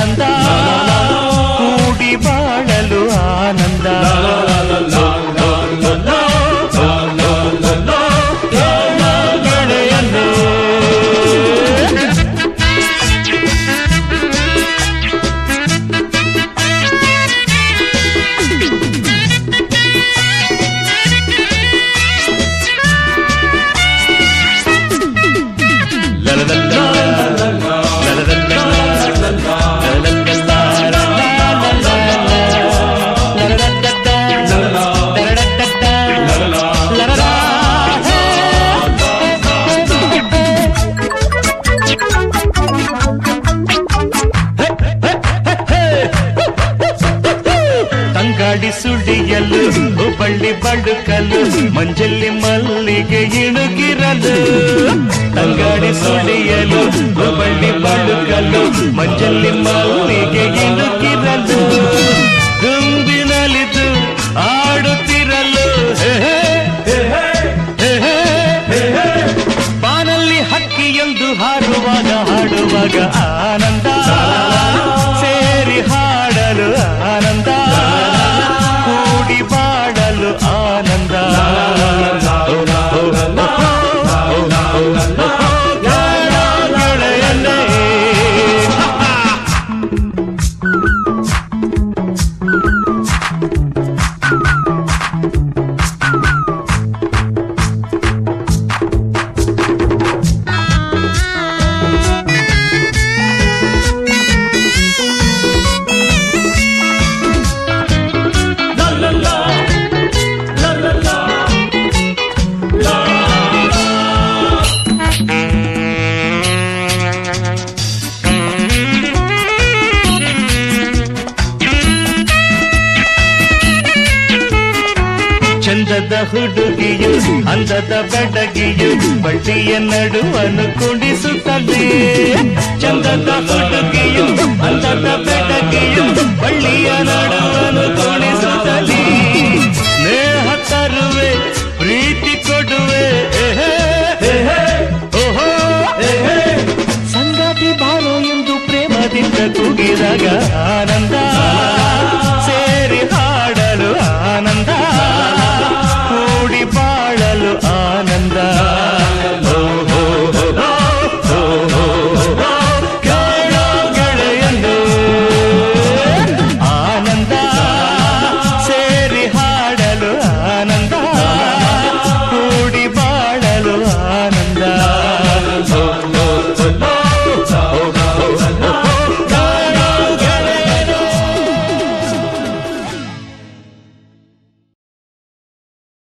ಆನಂದ ಕೂಡಿ ಬಾಳಲು ಆನಂದ ಗೆಳೆಯನೇ ತಂಗಾಡಿ ಸುಡಿಯಲು ಬಳ್ಳಿ ಬಡುಕಲು ಮಂಜಲ್ಲಿ ಮಲ್ಲಿಗೆ ಇಣುಗಿರಲು ತಂಗಾಡಿ ಸುಡಿಯಲು ಬಳ್ಳಿ ಬಡುಕಲು ಮಂಜಲ್ಲಿ ಮಲ್ಲಿಗೆ ಇಣುಗಿರಲು ಗುಂಬಿನಲಿದು ಆಡುತ್ತಿರಲು ಹೇ ಹೇ, ಹೇ ಹೇ, ಹೇ ಹೇ. ಬಾನಲ್ಲಿ ಹಕ್ಕಿಯೊಂದು ಹಾಡುವಾಗ ಹಾಡುವಾಗ ಆನಂದ ಸೇರಿ ಹಾಡಲು ಆನಂದ ಕೂಡಿ ಬಾಡಲು ಆನಂದ ಗೆಳೆಯನೇ. ಚಂದದ ಹುಡುಗಿಯು ಅಂದದ ಬೆಡಗಿಯು ಬಳ್ಳಿಯ ನಡುವನು ಕುಡಿಸುತ್ತಲೇ ಚಂದದ ಹುಡುಗಿಯು ಅಂದದ ಬೆಡಗಿಯು ಬಳ್ಳಿಯ ನಡುವನು ಕುಡಿಸುತ್ತಲೇ ಸ್ನೇಹ ತರುವೆ ಪ್ರೀತಿ ಕೊಡುವೆ ಏಹೇ, ಏಹೇ, ಓಹೋ, ಏಹೇ. ಸಂಗಾತಿ ಬಾರೋ ಎಂದು ಪ್ರೇಮದಿಂದ ಕೂಗಿದಾಗ ಆನಂದ